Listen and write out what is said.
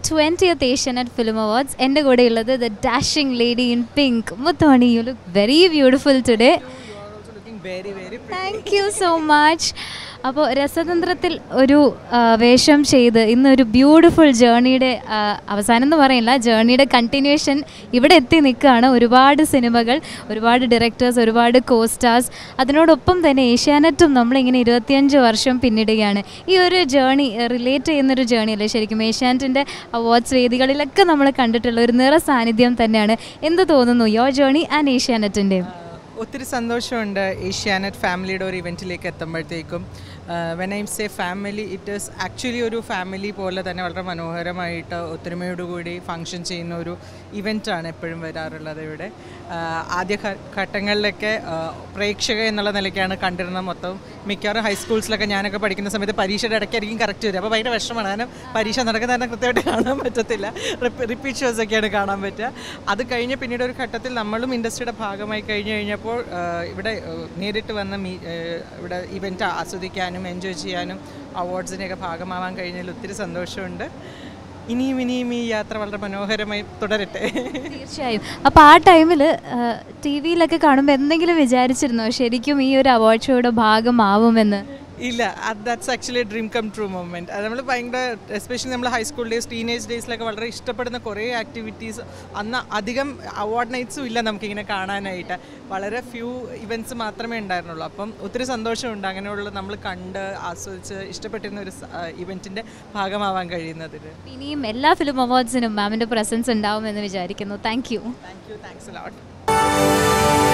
twentieth Asianet film awards എൻ്റെ കൂടെ ഉള്ളത് the dashing lady in pink Muthoni you look very beautiful today very very thank you so much അപ്പോൾ രസതന്ത്രത്തിൽ ഒരു ആ, വേഷം ചെയ്ത് ഇന്നൊരു ബ്യൂട്ടിഫുൾ ജേർണിയുടെ ആ, അവസാനം എന്ന് പറയില്ല ജേർണിയുടെ കണ്ടിന്യൂഷൻ ഇവിടെ എത്തി നിൽക്കുകയാണ് ഒരുപാട് സിനിമകൾ ഒരുപാട് ഡയറക്ടേഴ്സ് ഒരുപാട് കോസ്റ്റാർസ് അതിനോടൊപ്പം തന്നെ ഏഷ്യാനെറ്റും നമ്മളിങ്ങനെ ഇരുപത്തിയഞ്ച് വർഷം പിന്നിടുകയാണ് ഈ ഒരു ജേർണി റിലേറ്റ് ചെയ്യുന്നൊരു ജേർണി അല്ലേ ശരിക്കും ഏഷ്യാനെറ്റിൻ്റെ അവാർഡ്സ് വേദികളിലൊക്കെ നമ്മൾ കണ്ടിട്ടുള്ള ഒരു നിറ സാന്നിധ്യം തന്നെയാണ് എന്ത് തോന്നുന്നു യോ ജേർണി ആൻഡ് ഏഷ്യാനെറ്റിൻ്റെയും ഒത്തിരി സന്തോഷമുണ്ട് ഏഷ്യാനെറ്റ് ഫാമിലിയുടെ ഒരു ഇവൻറ്റിലേക്ക് എത്തുമ്പോഴത്തേക്കും when I'm say family it is actually ഒരു ഫാമിലി പോലെ തന്നെ വളരെ മനോഹരമായിട്ട് ഒത്തൊരുമയോടുകൂടി ഫങ്ഷൻ ചെയ്യുന്ന ഒരു ഇവൻറ്റാണ് എപ്പോഴും വരാറുള്ളത് ഇവിടെ ആഹ് ആദ്യ ഘ- ഘട്ടങ്ങളിലൊക്കെ ആഹ് പ്രേക്ഷക എന്നുള്ള നിലയ്ക്കാണ് കണ്ടിരുന്നത് മൊത്തം മിക്കവാറും ഹൈസ്കൂൾസിലൊക്കെ ഞാനൊക്കെ പഠിക്കുന്ന സമയത്ത് പരീക്ഷയുടെ ഇടയ്ക്കായിരിക്കും കറക്റ്റ് വരും അപ്പോൾ ഭയങ്കര വിഷമമാണ് കാരണം പരീക്ഷ നടക്കുന്ന തന്നെ കൃത്യമായിട്ട് കാണാൻ പറ്റത്തില്ല റിപ്പീറ്റ് ഷോസ് ഒക്കെയാണ് കാണാൻ പറ്റുക അത് കഴിഞ്ഞ് പിന്നീട് ഒരു ഘട്ടത്തിൽ നമ്മളും ഇൻഡസ്ട്രിയുടെ ഭാഗമായി കഴിഞ്ഞ് കഴിഞ്ഞപ്പോൾ ആഹ് ഇവിടെ ആഹ് നേരിട്ട് വന്ന് മീ ആഹ് ഇവിടെ ഇവൻറ്റ് ആസ്വദിക്കാനും എൻജോയ് ചെയ്യാനും അവാർഡ്സിൻ്റെയൊക്കെ ഭാഗമാവാൻ കഴിഞ്ഞതിൽ ഒത്തിരി സന്തോഷമുണ്ട് ഇനിയും ഇനിയും ഈ യാത്ര വളരെ മനോഹരമായി തുടരട്ടെ തീർച്ചയായും അപ്പോൾ ആ ടൈമിൽ ടി വിയിലൊക്കെ കാണുമ്പോൾ എന്തെങ്കിലും വിചാരിച്ചിരുന്നോ ശരിക്കും ഈ ഒരു അവാർഡ് ഷോയുടെ ഭാഗമാവുമെന്ന് ഇല്ല അത് that's actually dream come true moment അത് നമ്മൾ ഭയങ്കര എസ്പെഷ്യലി നമ്മൾ ഹൈസ്കൂൾ ഡേയ്സ് ടീനേജ് ഡേയ്സിലൊക്കെ വളരെ ഇഷ്ടപ്പെടുന്ന കുറേ ആക്ടിവിറ്റീസ് അന്ന് അധികം അവാർഡ് നൈറ്റ്സും ഇല്ല നമുക്കിങ്ങനെ കാണാനായിട്ട് വളരെ ഫ്യൂ ഇവൻറ്റ്സ് മാത്രമേ ഉണ്ടായിരുന്നുള്ളൂ അപ്പം ഒത്തിരി സന്തോഷമുണ്ട് അങ്ങനെയുള്ള നമ്മൾ കണ്ട് ആസ്വദിച്ച് ഇഷ്ടപ്പെട്ടിരുന്ന ഒരു ഇവൻറ്റിൻ്റെ ഭാഗമാവാൻ കഴിയുന്നതിൽ ഇനിയും എല്ലാ ഫിലിം അവാർഡ്സിനും മാമിൻ്റെ പ്രസൻസ് ഉണ്ടാവുമെന്ന് വിചാരിക്കുന്നു thank you thank you thanks lot